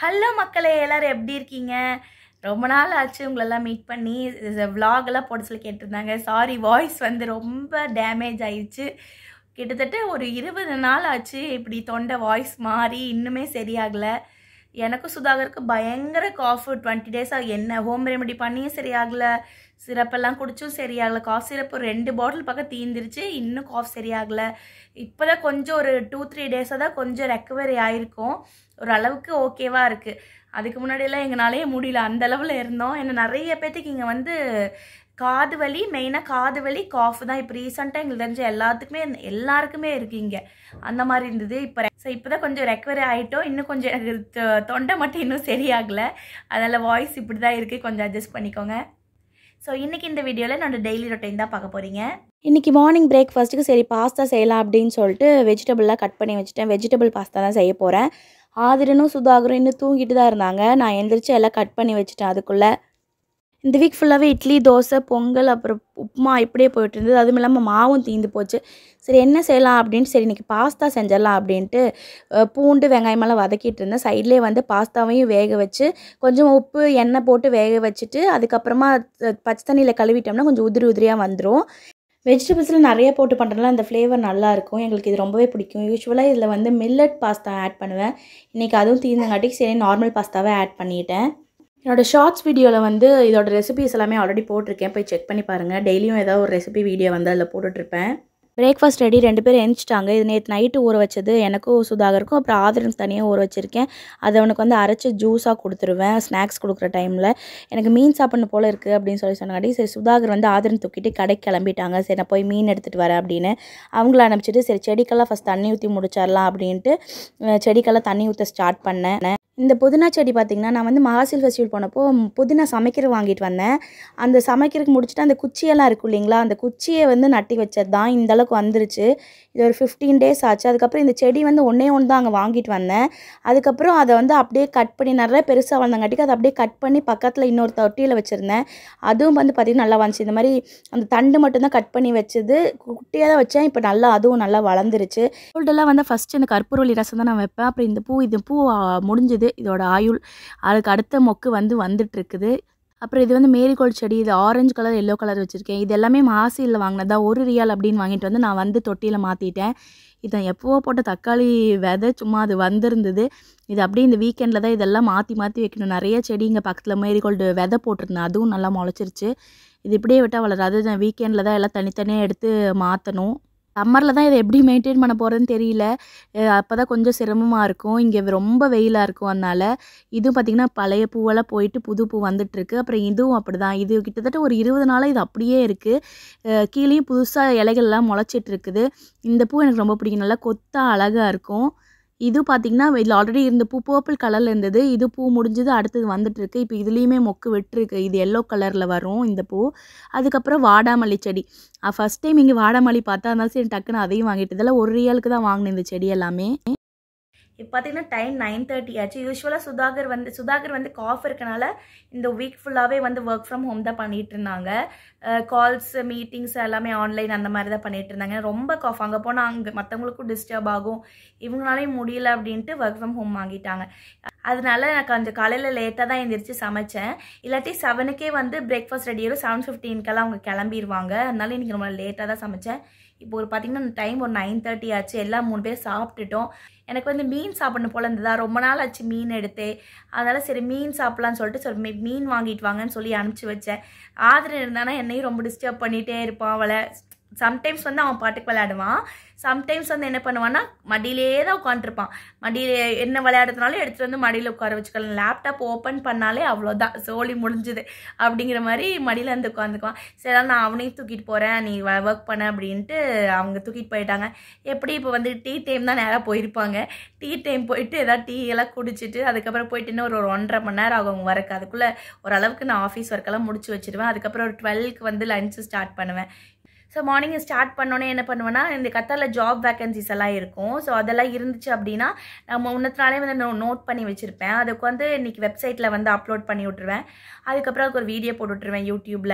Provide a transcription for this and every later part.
hello மக்களே எல்லாரும் எப்படி இருக்கீங்க ரொம்ப நாள் ஆச்சு உங்களெல்லாம் மீட் பண்ணி vlog எல்லாம் போட சொல்லி கேட்டிருந்தாங்க சாரி வாய்ஸ் வந்து ரொம்ப டேமேஜ் ஆயிடுச்சு கிட்டத்தட்ட ஒரு இருபது நாள் ஆச்சு இப்படி தொண்டை வாய்ஸ் மாறி இன்னுமே சரியாகலை எனக்கும் சுதாகருக்கு பயங்கர காஃப் டுவெண்ட்டி டேஸாக என்ன ஹோம் ரெமெடி பண்ணியும் சரியாகலை சிரப்பெல்லாம் குடிச்சும் சரியாகலை காஃப் சிரப் ஒரு ரெண்டு பாட்டில் பக்கம் தீந்துருச்சு இன்னும் காஃப் சரியாகலை இப்போ தான் கொஞ்சம் ஒரு டூ த்ரீ டேஸாக தான் கொஞ்சம் ரெக்கவரி ஆயிருக்கும் ஒரு அளவுக்கு ஓகேவாக இருக்குது அதுக்கு முன்னாடியெல்லாம் எங்களாலேயே முடியல அந்த அளவில் இருந்தோம் ஏன்னா நிறைய பேர்த்துக்கு இங்கே வந்து காது வலி மெயினாக காது வலி காஃப் தான் இப்போ ரீசெண்டாக எங்களுக்கு தெரிஞ்ச எல்லாத்துக்குமே எல்லாருக்குமே இருக்குது இங்கே அந்த மாதிரி இருந்தது இப்போ ஸோ இப்போ தான் கொஞ்சம் ரெக்கவரி ஆகிட்டோம் இன்னும் கொஞ்சம் எனக்கு தொ- தொண்டை மட்டும் இன்னும் சரியாகலை அதனால் வாய்ஸ் இப்படி தான் இருக்குது கொஞ்சம் அட்ஜஸ்ட் பண்ணிக்கோங்க ஸோ இன்றைக்கி இந்த வீடியோவில் நான் டெய்லி ரொட்டைன் தான் பார்க்க போகிறீங்க இன்றைக்கி மார்னிங் பிரேக்ஃபாஸ்ட்டுக்கு சரி பாஸ்தா செய்யலாம் அப்படின்னு சொல்லிட்டு வெஜிடபிள்லாம் கட் பண்ணி வச்சுட்டேன் வெஜிடபிள் பாஸ்தா தான் செய்ய போகிறேன் ஆதிரனும் சுதாகரும் இன்னும் தூங்கிட்டு தான் இருந்தாங்க நான் எந்திரிச்சு எல்லாம் கட் பண்ணி வச்சுட்டேன் அதுக்குள்ளே இந்த வீக் ஃபுல்லாகவே இட்லி தோசை பொங்கல் அப்புறம் உப்புமா இப்படியே போயிட்டு இருந்தது அதுவும் இல்லாமல் மாவும் தீந்து போச்சு சரி என்ன செய்யலாம் அப்படின்ட்டு சரி இன்றைக்கி பாஸ்தா செஞ்சிடலாம் அப்படின்ட்டு அஹ், பூண்டு வெங்காயமெல்லாம் வதக்கிட்டு இருந்தேன் சைட்லேயே வந்து பாஸ்தாவையும் வேக வச்சு கொஞ்சம் உப்பு எண்ணெய் போட்டு வேக வச்சுட்டு அதுக்கப்புறமா அஹ், பச்சை தண்ணியில் கழுவிட்டோம்னா கொஞ்சம் உதிரி உதிரியாக வந்துடும் வெஜிடபிள்ஸில் நிறைய போட்டு பண்ணுறதுனால அந்த ஃப்ளேவர் நல்லாயிருக்கும் எங்களுக்கு இது ரொம்பவே பிடிக்கும் யூஸ்வலாக இதில் வந்து மில்லட் பாஸ்தா ஆட் பண்ணுவேன் இன்றைக்கி அதுவும் தீர்ந்தங்காட்டிக்கு சரி நார்மல் பாஸ்தாவே ஆட் பண்ணிட்டேன் என்னோடய ஷார்ட்ஸ் வீடியோவில் வந்து இதோட ரெசிபிஸ் எல்லாமே ஆல்ரெடி போட்டிருக்கேன் போய் செக் பண்ணி பாருங்கள் டெய்லியும் ஏதாவது ஒரு ரெசிபி வீடியோ வந்து அதில் போட்டுட்ருப்பேன் பிரேக்ஃபாஸ்ட் ரெடி ரெண்டு பேரும் எந்திச்சிட்டாங்க இது நேற்று நைட்டு ஊற வச்சது எனக்கும் சுதாகருக்கும் அப்புறம் ஆதரனுக்கு தனியாக ஊற வச்சுருக்கேன் அதை அவனுக்கு வந்து அரைச்சி ஜூஸாக கொடுத்துருவேன் ஸ்நாக்ஸ் கொடுக்குற டைமில் எனக்கு மீன் சாப்பிடணும் போல் இருக்குது அப்படின்னு சொல்லி சொன்னாடி சரி சுதாகர் வந்து ஆதரன் தூக்கிட்டு கடைக்கு கிளம்பிட்டாங்க சரி நான் போய் மீன் எடுத்துகிட்டு வரேன் அப்படின்னு அவங்கள அனுப்பிச்சிட்டு சரி செடிக்கெல்லாம் ஃபஸ்ட் தண்ணி ஊற்றி முடிச்சிடலாம் அப்படின்ட்டு அஹ், செடிக்கெல்லாம் தண்ணி ஊற்ற ஸ்டார்ட் பண்ணேன் இந்த புதினா செடி பார்த்திங்கன்னா நான் வந்து மகாசில் ஃபெஸ்டிவல் போனப்போ ம், புதினா சமைக்கிற வாங்கிட்டு வந்தேன் அந்த சமைக்கிறதுக்கு முடிச்சுட்டு அந்த குச்சியெல்லாம் இருக்கும் இல்லைங்களா அந்த குச்சியை வந்து நட்டி வச்சது தான் இந்த அளவுக்கு வந்துருச்சு இது ஒரு ஃபிஃப்டீன் டேஸ் ஆச்சு அதுக்கப்புறம் இந்த செடி வந்து ஒன்றே ஒன்று தான் அங்கே வாங்கிட்டு வந்தேன் அதுக்கப்புறம் அதை வந்து அப்படியே கட் பண்ணி நிறைய பெருசாக வளர்ந்தங்காட்டிக்கு அதை அப்படியே கட் பண்ணி பக்கத்தில் இன்னொரு தொட்டியில் வச்சுருந்தேன் அதுவும் வந்து பார்த்திங்கன்னா நல்லா வந்துச்சு இந்த மாதிரி அந்த தண்டு மட்டும்தான் கட் பண்ணி வச்சது குட்டியாக தான் வச்சேன் இப்போ நல்லா அதுவும் நல்லா வளர்ந்துருச்சு கோல்டெல்லாம் வந்து ஃபஸ்ட்டு இந்த கற்பூரவள்ளி ரசம் தான் நான் வைப்பேன் அப்புறம் இந்த பூ இது பூ ஆ, முடிஞ்சுது இதோட ஆயுள் அதுக்கு அடுத்த மொக்கு வந்து வந்துட்டு இருக்குது அப்புறம் இது வந்து மேரிகோல்ட் செடி இது ஆரஞ்சு கலர் எல்லோ கலர் வச்சுருக்கேன் இது எல்லாமே மாசியில் வாங்கினதா ஒரு ரியால் அப்படின்னு வாங்கிட்டு வந்து நான் வந்து தொட்டியில் மாற்றிட்டேன் இதை எப்போவோ போட்ட தக்காளி விதை சும்மா அது வந்திருந்தது இது அப்படியே இந்த வீக்கெண்டில் தான் இதெல்லாம் மாற்றி மாற்றி வைக்கணும் நிறைய செடி இங்கே பக்கத்தில் மேரிகோல்டு விதை போட்டிருந்தேன் அதுவும் நல்லா முளைச்சிருச்சு இது இப்படியே விட்டால் வளராது நான் வீக்கெண்டில் தான் எல்லாம் தனித்தனியாக எடுத்து மாற்றணும் சம்மரில் தான் இதை எப்படி மெயின்டைன் பண்ண போகிறதுன்னு தெரியல அப்போ தான் கொஞ்சம் சிரமமாக இருக்கும் இங்கே ரொம்ப வெயிலாக இருக்கும் அதனால் இதுவும் பார்த்திங்கன்னா பழைய பூவெல்லாம் போயிட்டு புது பூ வந்துட்டுருக்கு அப்புறம் இதுவும் அப்படி தான் இது கிட்டத்தட்ட ஒரு இருபது நாளாக இது அப்படியே இருக்குது கீழேயும் புதுசாக இலைகள்லாம் முளைச்சிட்டு இருக்குது இந்த பூ எனக்கு ரொம்ப பிடிக்கும் நல்லா கொத்தா அழகாக இருக்கும் இது பார்த்திங்கன்னா இதில் ஆல்ரெடி இருந்த பூ பர்பிள் கலரில் இருந்தது இது பூ முடிஞ்சது அடுத்தது வந்துட்டு இருக்கு இப்போ இதுலேயுமே மொக்கு விட்டுருக்கு இது எல்லோ கலரில் வரும் இந்த பூ அதுக்கப்புறம் வாடாமல்லி செடி ஃபஸ்ட் டைம் இங்கே வாடாமல்லி பார்த்தா இருந்தாலும் சரி டக்குன்னு அதையும் வாங்கிட்டு இதெல்லாம் ஒரு ரியலுக்கு தான் வாங்கினேன் இந்த செடி எல்லாமே இப்போ பார்த்தீங்கன்னா டைம் நைன் தேர்ட்டி ஆச்சு யூஸ்வலாக சுதாகர் வந்து சுதாகர் வந்து காஃப் இருக்கனால இந்த வீக் ஃபுல்லாகவே வந்து ஒர்க் ஃப்ரம் ஹோம் தான் பண்ணிட்டு இருந்தாங்க கால்ஸ் மீட்டிங்ஸ் எல்லாமே ஆன்லைன் அந்த மாதிரி தான் பண்ணிட்டு இருந்தாங்க ரொம்ப காஃப் அங்கே போனால் அங்கே மற்றவங்களுக்கும் டிஸ்டர்ப் ஆகும் இவங்களாலையும் முடியல அப்படின்ட்டு ஒர்க் ஃப்ரம் ஹோம் வாங்கிட்டாங்க அதனால நான் கொஞ்சம் காலையில் லேட்டாக தான் எழுந்திரிச்சு சமைச்சேன் இல்லாட்டி செவனுக்கே வந்து பிரேக்ஃபாஸ்ட் ரெடி ஆயிரும் செவன் ஃபிஃப்டீனுக்கெல்லாம் அவங்க கிளம்பிடுவாங்க அதனால இன்றைக்கி ரொம்ப லேட்டாக தான் சமைச்சேன் இப்போ ஒரு பார்த்தீங்கன்னா டைம் ஒரு நைன் தேர்ட்டி ஆச்சு எல்லாம் மூணு பேர் சாப்பிட்டுட்டோம் எனக்கு வந்து மீன் சாப்பிடணும் போல இருந்ததா ரொம்ப நாள் ஆச்சு மீன் எடுத்து அதனால சரி மீன் சாப்பிட்லான்னு சொல்லிட்டு சரி மீ- மீன் வாங்கிட்டு வாங்கன்னு சொல்லி அனுப்பிச்சி வச்சேன் ஆதரவு இருந்தானா என்னையும் ரொம்ப டிஸ்டர்ப் பண்ணிகிட்டே இருப்பான் அவளை சம்டைம்ஸ் வந்து அவன் பாட்டுக்கு விளையாடுவான் சம்டைம்ஸ் வந்து என்ன பண்ணுவான்னா மடியிலே தான் உட்காந்துருப்பான் மடியில் என்ன விளையாடுறதுனாலும் எடுத்துகிட்டு வந்து மடியில் உட்கார வச்சுக்கலாம் லேப்டாப் ஓப்பன் பண்ணாலே அவ்வளோதான் சோலி முடிஞ்சுது அப்படிங்கிற மாதிரி மடியில் வந்து உட்காந்துக்குவான் சரி அதனால நான் அவனையும் தூக்கிட்டு போகிறேன் நீ ஒர்க் பண்ண அப்படின்ட்டு அவங்க தூக்கிட்டு போயிட்டாங்க எப்படி இப்போ வந்து டீ டைம் தான் நேராக போயிருப்பாங்க டீ டைம் போயிட்டு ஏதாவது டீ எல்லாம் குடிச்சிட்டு அதுக்கப்புறம் போயிட்டு இன்னும் ஒரு ஒரு ஒன்றரை மணி நேரம் ஆகும் அவங்க வரக்கு அதுக்குள்ளே ஓரளவுக்கு நான் ஆஃபீஸ் ஒர்க்கெல்லாம் முடிச்சு வச்சிருவேன் அதுக்கப்புறம் ஒரு டுவெல்க்கு வந்து லஞ்சு ஸ்டார்ட் பண்ணுவேன் ஸோ மார்னிங் ஸ்டார்ட் பண்ணோன்னே என்ன பண்ணுவேன்னா இந்த கத்தாரில் ஜாப் வேகன்சிஸ் எல்லாம் இருக்கும் ஸோ அதெல்லாம் இருந்துச்சு அப்படின்னா நான் முன்னத்தினாலே வந்து நோ நோட் பண்ணி வச்சுருப்பேன் அதுக்கு வந்து இன்றைக்கி வெப்சைட்டில் வந்து அப்லோட் பண்ணி விட்ருவேன் அதுக்கப்புறம் அதுக்கு ஒரு வீடியோ போட்டு விட்ருவேன் யூடியூப்பில்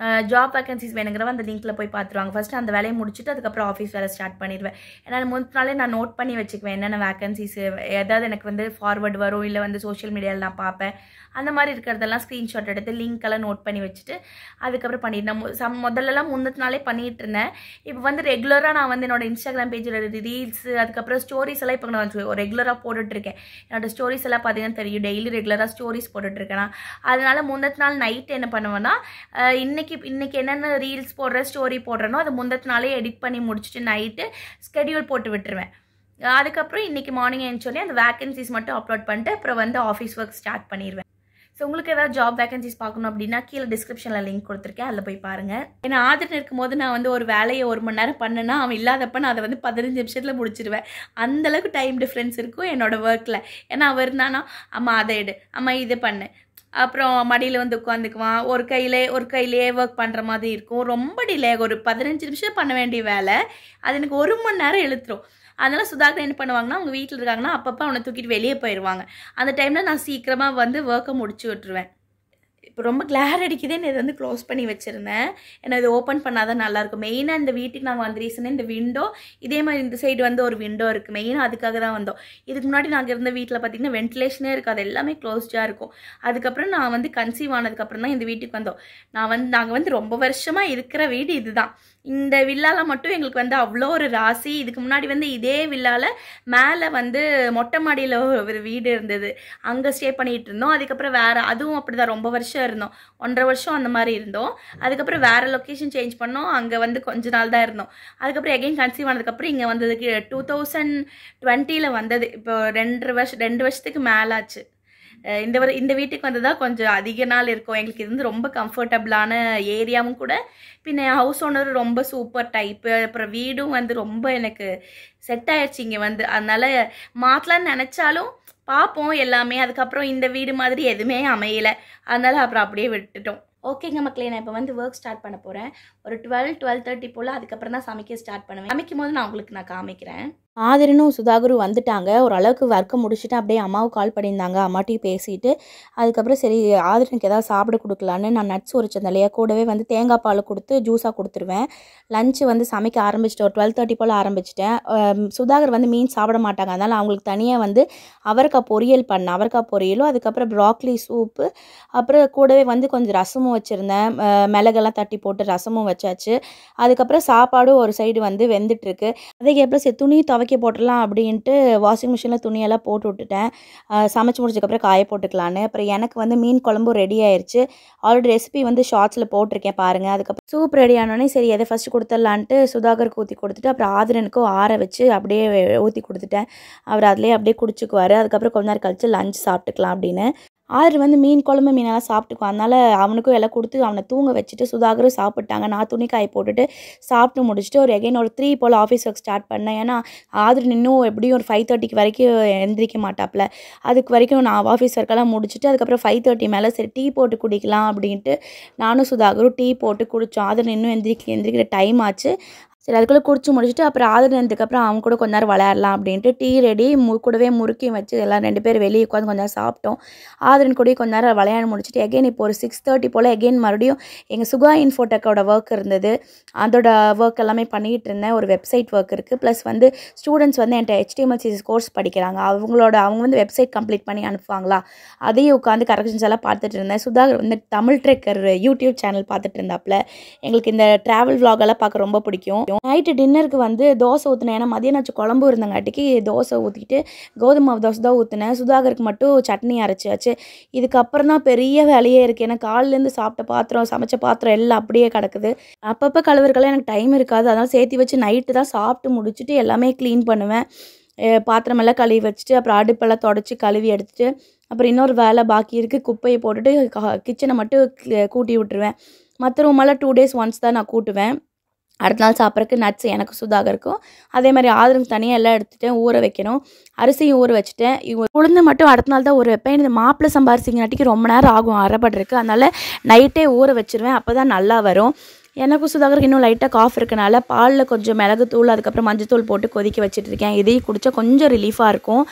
ஜாப் வேகன்சிஸ் வேணுங்கிறவ அந்த லிங்க்கில் போய் பார்த்துருவாங்க ஃபஸ்ட்டு அந்த வேலையை முடிச்சுட்டு அதுக்கப்புறம் ஆஃபீஸ் வேலை ஸ்டார்ட் பண்ணிடுவேன் ஏன்னா முந்தின நாளே நான் நோட் பண்ணி வச்சுக்குவேன் என்னென்ன வேகன்சிஸ் ஏதாவது எனக்கு வந்து ஃபார்வர்ட் வரும் இல்லை வந்து சோஷியல் மீடியாவில் நான் பார்ப்பேன் அந்த மாதிரி இருக்கிறதெல்லாம் ஸ்க்ரீன்ஷாட் எடுத்து லிங்க் எல்லாம் நோட் பண்ணி வச்சுட்டு அதுக்கப்புறம் பண்ணிட்டேன் மு- சம் முதல்லலாம் முந்தின நாளே பண்ணிட்டு இருந்தேன் இப்போ வந்து ரெகுலராக நான் வந்து என்னோட இன்ஸ்டாகிராம் பேஜில் ரீல்ஸ் அதுக்கப்புறம் ஸ்டோரிஸ் எல்லாம் இப்போ நான் ரெகுலராக போட்டுட்ருக்கேன் என்னோட ஸ்டோரிஸ் எல்லாம் பார்த்தீங்கன்னா தெரியும் டெய்லி ரெகுலராக ஸ்டோரிஸ் போட்டுட்ருக்கேன் நான் அதனால முந்தத்து நாள் நைட் என்ன பண்ணுவேன்னா அஹ் இன்னைக்கு இன்னைக்கு என்னென்ன ரீல்ஸ் போடுற ஸ்டோரி போடுறேனோ அதை முந்தத்து நாளே எடிட் பண்ணி முடிச்சுட்டு நைட்டு ஸ்கெடியூல் போட்டு விட்டுருவேன் அஹ் அதுக்கப்புறம் இன்னைக்கு மார்னிங் எழுந்தோடனே அந்த வேகன்சிஸ் மட்டும் அப்லோட் பண்ணிட்டு அப்புறம் வந்து ஆஃபீஸ் ஒர்க் ஸ்டார்ட் பண்ணிடுவேன் ஸோ உங்களுக்கு ஏதாவது ஜாப் வேகன்சிஸ் பார்க்கணும் அப்படின்னா கீழே டிஸ்கிரிப்ஷனில் லிங்க் கொடுத்துருக்கேன் அதில் போய் பாருங்கள் ஏன்னா ஆதரன் இருக்கும்போது நான் வந்து ஒரு வேலையை ஒரு மணி நேரம் பண்ணேன்னா அவன் இல்லாதப்ப நான் அதை வந்து பதினஞ்சு நிமிஷத்தில் முடிச்சிருவேன் அந்த அளவுக்கு டைம் டிஃப்ரென்ஸ் இருக்கும் என்னோட ஒர்க்கில் ஏன்னா அவன் இருந்தானா அம்மா அதை எடு அம்மா இது பண்ணு அப்புறம் மடியில் வந்து உட்காந்துக்குவான் ஒரு கையிலே ஒரு கையிலேயே ஒர்க் பண்ணுற மாதிரி இருக்கும் ரொம்ப டிலே ஒரு பதினஞ்சு நிமிஷம் பண்ண வேண்டிய வேலை அது எனக்கு ஒரு மணி நேரம் இழுத்துரும் அதனால சுதாகர் என்ன பண்ணுவாங்கன்னா அவங்க வீட்டில் இருக்காங்கன்னா அப்பப்போ அவனை தூக்கிட்டு வெளியே போயிடுவாங்க அந்த டைமில் நான் சீக்கிரமாக வந்து ஒர்க்கை முடிச்சு விட்டுருவேன் இப்போ ரொம்ப கிளார் அடிக்குதேன்னு இதை வந்து க்ளோஸ் பண்ணி வச்சுருந்தேன் ஏன்னா இது ஓப்பன் பண்ணாதான் நல்லாயிருக்கும் மெயினாக இந்த வீட்டுக்கு நாங்கள் வந்து ரீசனாக இந்த விண்டோ இதே மாதிரி இந்த சைடு வந்து ஒரு விண்டோ இருக்குது மெயினாக அதுக்காக தான் வந்தோம் இதுக்கு முன்னாடி நாங்கள் இருந்த வீட்டில் பார்த்தீங்கன்னா வென்டிலேஷனே இருக்காது எல்லாமே க்ளோஸ்டாக இருக்கும் அதுக்கப்புறம் நான் வந்து கன்சீவ் ஆனதுக்கப்புறம் தான் இந்த வீட்டுக்கு வந்தோம் நான் வந்து நாங்கள் வந்து ரொம்ப வருஷமாக இருக்கிற வீடு இதுதான் இந்த வில்லால மட்டும் எங்களுக்கு வந்து அவ்வளோ ஒரு ராசி இதுக்கு முன்னாடி வந்து இதே வில்லால மேலே வந்து மொட்டை மாடியில் ஒரு வீடு இருந்தது அங்கே ஸ்டே பண்ணிட்டு இருந்தோம் அதுக்கப்புறம் வேற அதுவும் அப்படிதான் ரொம்ப வருஷம் இருந்தோம் ஒன்றரை வருஷம் அந்த மாதிரி இருந்தோம் அதுக்கப்புறம் வேற லொக்கேஷன் சேஞ்ச் பண்ணோம் அங்கே வந்து கொஞ்ச நாள் தான் இருந்தோம் அதுக்கப்புறம் எகைன் கன்சீவ் ஆனதுக்கப்புறம் இங்கே வந்ததுக்கு டூ தௌசண்ட் டுவெண்ட்டியில் வந்தது இப்போ ரெண்டு வருஷம் ரெண்டு வருஷத்துக்கு மேலாச்சு அஹ் இந்த வர இந்த வீட்டுக்கு வந்து தான் கொஞ்சம் அதிக நாள் இருக்கும் எங்களுக்கு இது வந்து ரொம்ப கம்ஃபர்டபுளான ஏரியாவும் கூட பின்ன ஹவுஸ் ஓனர் ரொம்ப சூப்பர் டைப்பு அப்புறம் வீடும் வந்து ரொம்ப எனக்கு செட் ஆயிடுச்சு இங்கே வந்து அதனால மாற்றலாம்னு நினச்சாலும் பார்ப்போம் எல்லாமே அதுக்கப்புறம் இந்த வீடு மாதிரி எதுவுமே அமையலை அதனால அப்புறம் அப்படியே விட்டுட்டோம் ஓகேங்க மக்களே நான் இப்போ வந்து ஒர்க் ஸ்டார்ட் பண்ண போகிறேன் ஒரு டுவெல் டுவெல் தேர்ட்டி போல் அதுக்கப்புறம் தான் சமைக்க ஸ்டார்ட் பண்ணுவேன் சமைக்கும் போது நான் உங்களுக்கு நான் காமிக்கிறேன் ஆதிரனும் சுதாகரும் வந்துட்டாங்க ஓரளவுக்கு ஒர்க்கை முடிச்சுட்டு அப்படியே அம்மாவுக்கு கால் பண்ணியிருந்தாங்க அம்மாட்டையும் பேசிட்டு அதுக்கப்புறம் சரி ஆதிரனுக்கு ஏதாவது சாப்பிட கொடுக்கலான்னு நான் நட்ஸ் உரிச்சிருந்தேன் இல்லையா கூடவே வந்து தேங்காய் பால் கொடுத்து ஜூஸாக கொடுத்துருவேன் லஞ்சு வந்து சமைக்க ஆரம்பிச்சிட்டேன் ஒரு டுவெல் தேர்ட்டி போல் ஆரம்பிச்சிட்டேன் அம், சுதாகர் வந்து மீன் சாப்பிட மாட்டாங்க அதனால் அவங்களுக்கு தனியாக வந்து அவரைக்காய் பொரியல் பண்ணேன் அவரைக்காய் பொரியலும் அதுக்கப்புறம் ப்ராக்லி சூப்பு அப்புறம் கூடவே வந்து கொஞ்சம் ரசமும் வச்சுருந்தேன் அஹ், மிளகெல்லாம் தட்டி போட்டு ரசமும் வச்சாச்சு அதுக்கப்புறம் சாப்பாடும் ஒரு சைடு வந்து வெந்துட்டுருக்கு அதுக்கப்புறம் சரி துணி துவைக்க போட்டுடலாம் அப்படின்ட்டு வாஷிங் மிஷினில் துணியெல்லாம் போட்டு விட்டுட்டேன் அஹ் சமைச்சு முடிச்சதுக்கப்புறம் காய போட்டுக்கலான்னு அப்புறம் எனக்கு வந்து மீன் குழம்பும் ரெடி ஆயிருச்சு ஆல்ரெடி ரெசிபி வந்து ஷார்ட்ஸில் போட்டிருக்கேன் பாருங்கள் அதுக்கப்புறம் சூப் ரெடி ஆனோடனே சரி எதை ஃபஸ்ட்டு கொடுத்துடலான்ட்டு சுதாகருக்கு ஊற்றி கொடுத்துட்டு அப்புறம் ஆதிரனுக்கும் ஆற வச்சு அப்படியே ஊற்றி கொடுத்துட்டேன் அவர் அதிலே அப்படியே குடிச்சுக்குவார் அதுக்கப்புறம் கொஞ்ச நேரம் கழிச்சு லஞ்ச் சாப்பிட்டுக்கலாம் அப்படின்னு ஆறு வந்து மீன் குழம்பு மீனெல்லாம் சாப்பிட்டுக்குவான் அதனால் அவனுக்கும் எல்லாம் கொடுத்து அவனை தூங்க வச்சுட்டு சுதாகரும் சாப்பிட்டாங்க நான் துணி காய போட்டுட்டு சாப்பிட்டு முடிச்சுட்டு ஒரு எகைன் ஒரு த்ரீ போல் ஆஃபீஸ் ஒர்க் ஸ்டார்ட் பண்ணேன் ஏன்னா ஆதர் இன்னும் எப்படியும் ஒரு ஃபைவ் தேர்ட்டிக்கு வரைக்கும் எந்திரிக்க மாட்டாப்புல அதுக்கு வரைக்கும் நான் ஆஃபீஸ் ஒர்க்கெல்லாம் முடிச்சுட்டு அதுக்கப்புறம் ஃபைவ் தேர்ட்டி மேலே சரி டீ போட்டு குடிக்கலாம் அப்படின்ட்டு நானும் சுதாகரும் டீ போட்டு குடித்தோம் ஆதர் இன்னும் எந்திரிக்க எந்திரிக்கிற டைம் ஆச்சு சரி அதுக்குள்ளே குடிச்சு முடிச்சுட்டு அப்புறம் ஆதர் இருந்ததுக்கப்புறம் அவங்க கூட கொஞ்ச நேரம் விளையாடலாம் அப்படின்ட்டு டீ ரெடி மு கூடவே முறுக்கி வச்சு எல்லாம் ரெண்டு பேர் வெளியே உட்காந்து கொஞ்ச நேரம் சாப்பிட்டோம் ஆதரன் கூடயே கொஞ்ச நேரம் விளையாட முடிச்சுட்டு எகைன் இப்போ ஒரு சிக்ஸ் தேர்ட்டி போல் எகைன் மறுபடியும் எங்கள் சுகா இன்ஃபோடெக்கோட ஒர்க் இருந்தது அதோட ஒர்க் எல்லாமே பண்ணிகிட்டு இருந்தேன் ஒரு வெப்சைட் ஒர்க் இருக்குது ப்ளஸ் வந்து ஸ்டூடெண்ட்ஸ் வந்து என்கிட்ட ஹெச்டிஎம்எல் சிஎஸ் கோர்ஸ் படிக்கிறாங்க அவங்களோட அவங்க வந்து வெப்சைட் கம்ப்ளீட் பண்ணி அனுப்புவாங்களா அதையும் உட்காந்து கரெக்ஷன்ஸ் எல்லாம் பார்த்துட்டு இருந்தேன் சுதாகர் வந்து தமிழ் ட்ரெக்கர் யூடியூப் சேனல் பார்த்துட்டு இருந்தாப்புல எங்களுக்கு இந்த ட்ராவல் vlog எல்லாம் பார்க்க ரொம்ப பிடிக்கும் நைட்டு டின்னருக்கு வந்து தோசை ஊற்றினேன் ஏன்னா மதியானாச்சும் குழம்பு இருந்தங்காட்டிக்கு தோசை ஊற்றிக்கிட்டு கோதுமை மாவு தோசை தான் ஊற்றினேன் சுதாகருக்கு மட்டும் சட்னி அரைச்சாச்சு இதுக்கப்புறம் தான் பெரிய வேலையே இருக்குது ஏன்னா காலிலேருந்து சாப்பிட்ட பாத்திரம் சமைச்ச பாத்திரம் எல்லாம் அப்படியே கிடக்குது அப்பப்போ கழுவுறதுக்கெல்லாம் எனக்கு டைம் இருக்காது அதனால் சேர்த்து வச்சு நைட்டு தான் சாப்பிட்டு முடிச்சுட்டு எல்லாமே க்ளீன் பண்ணுவேன் அஹ் பாத்திரமெல்லாம் கழுவி வச்சுட்டு அப்புறம் அடுப்பெல்லாம் தொடச்சி கழுவி எடுத்துட்டு அப்புறம் இன்னொரு வேலை பாக்கி இருக்குது குப்பையை போட்டுட்டு கிச்சனை மட்டும் cl- கூட்டி விட்டுருவேன் மற்ற ரூமெல்லாம் டூ டேஸ் ஒன்ஸ் தான் நான் கூட்டுவேன் அடுத்த நாள் சாப்பிட்றதுக்கு நட்ஸ் எனக்கு சுதாகருக்கும் அதே மாதிரி ஆதரவுக்கு தனியாக எல்லாம் எடுத்துட்டேன் ஊற வைக்கணும் அரிசியும் ஊற வச்சுட்டேன் இவ உளுந்து மட்டும் அடுத்த நாள் தான் ஊற வைப்பேன் இந்த மாப்பிள்ளை சம்பாரிசிங்கனாட்டிக்கு ரொம்ப நேரம் ஆகும் அரைப்படுறதுக்கு அதனால் நைட்டே ஊற வச்சிருவேன் அப்போ தான் நல்லா வரும் எனக்கும் சுதாகருக்கு இன்னும் லைட்டாக காஃப் இருக்கனால பாலில் கொஞ்சம் மிளகுத்தூள் அதுக்கப்புறம் மஞ்சத்தூள் போட்டு கொதிக்க வச்சுட்டு இருக்கேன் இதையும் குடித்தா கொஞ்சம் ரிலீஃபாக இருக்கும்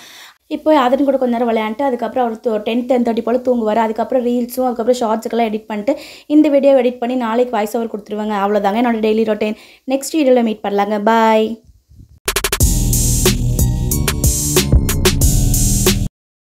இப்போ அதன் கூட கொஞ்ச நேரம் விளையாண்டுட்டு அதுக்கப்புறம் அவர் டென் டென் தேர்ட்டி போல் தூங்குவார் அதுக்கப்புறம் ரீல்ஸும் அதுக்கப்புறம் ஷார்ட்ஸுக்கெல்லாம் எடிட் பண்ணிட்டு இந்த வீடியோ எடிட் பண்ணி நாளைக்கு வாய்ஸ் ஓவர் கொடுத்துருவாங்க அவ்வளோதாங்க என்னோட டெய்லி ரொட்டீன் நெக்ஸ்ட் வீடியோவில் மீட் பண்ணலாங்க பாய்